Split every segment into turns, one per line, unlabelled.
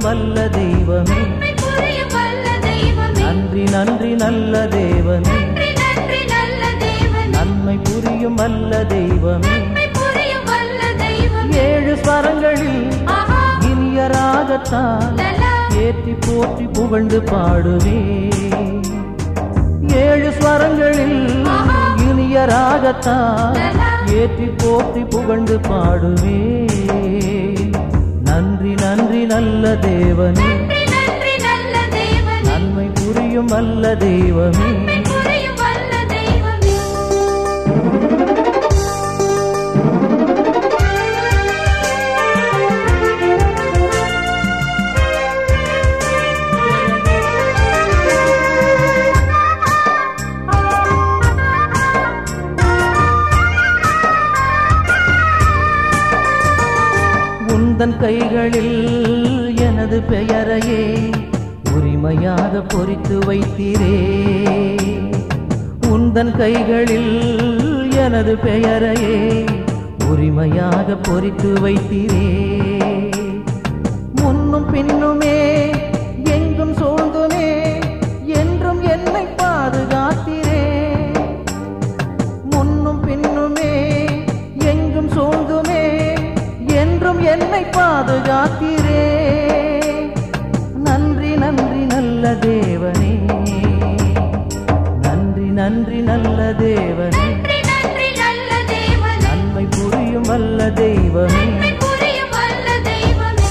வல்ல தெய்வமே
நன்மை புரியும் வல்ல தெய்வமே
நன்றி நன்றி நல்ல தேவனே
நன்றி நன்றி நல்ல தேவனே
நன்மை புரியும் வல்ல தெய்வமே
நன்மை புரியும் வல்ல தெய்வமே
ஏழு ஸ்வரங்களில்
ஆஹா
இனிய ராகத்தான்
லலா
ஏற்றி போற்றி புகழ்ந்து பாடுவே ஏழு ஸ்வரங்களில் இனிய ராகத்தான் ஏற்றி போற்றி புகழ்ந்து பாடுவே நன்றி நன்றி நல்ல தேவனே
நன்றி நன்றி நல்ல தேவனே
நன்மை புரியும் அல்ல தெய்வமே
நன்மை புரியும் வல்ல தெய்வமே
உந்தன் கைகளில் எனது பெயரையே உரிமையாக பொறித்து வைத்தீரே உந்தன் கைகளில் எனது பெயரையே உரிமையாக பொறித்து வைத்தீரே முன்னும் பின்னுமே எங்கும் சூழ்ந்துமே என்றும் என்னை பாதுகாத்தீரே முன்னும் பின்னுமே எங்கும் சூழ்ந்துமே என்றும் என்னை பாதுகாத்தீரே நன்றி நன்றி நல்ல தேவனே நன்றி நன்றி நல்ல தேவனே
நன்றி நன்றி நல்ல தேவனே
நன்மை புரியும் வல்ல தெய்வமே
நன்மை புரியும் வல்ல தெய்வமே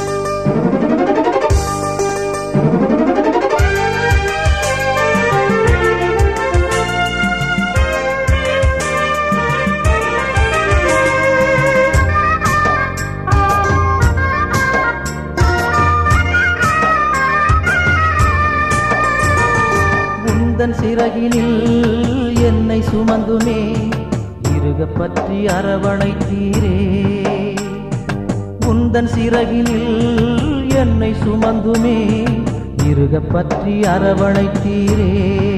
உந்தன் சிறகினில் என்னை சுமந்துமே இருக பற்றி அரவணைத்தீரே உந்தன் சிறகினில் என்னை சுமந்துமே இருக பற்றி அரவணைத்தீரே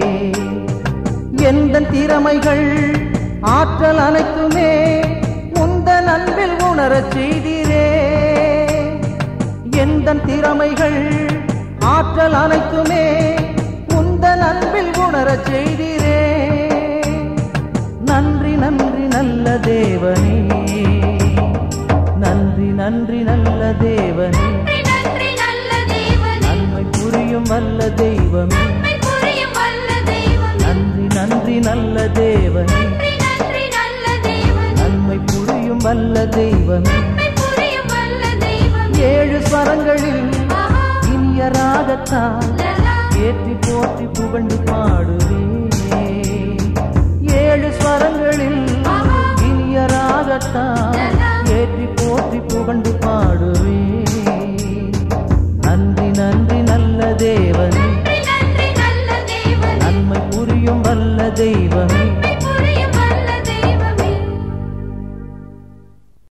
எந்த திறமைகள் ஆற்றல் அனைத்துமே உந்தன் அன்பில் உணரச் செய்தீரே எந்த திறமைகள் ஆற்றல் அனைத்துமே உந்தன் அன்பில் உணரச் செய்தீரே நன்றி நன்றி நல்ல தேவனே நன்றி நன்றி நல்ல தேவனே
நன்றி நன்றி நல்ல தேவனே
நன்மை புரியும் வல்ல தெய்வமே
நன்மை புரியும் வல்ல தெய்வமே
நன்றி நன்றி நல்ல தேவனே
நன்றி நன்றி நல்ல தேவனே
நன்மை புரியும் வல்ல தெய்வமே
நன்மை புரியும் வல்ல தெய்வமே
ஏழு ஸ்வரங்களில்
ஆஹா
இனிய ராகத்தான்
லலா
ஏற்றி போற்றி புகழ்ந்து பாடுவே ஏழு ஸ்வரங்களில் இனிய ராகத்தான்
லலா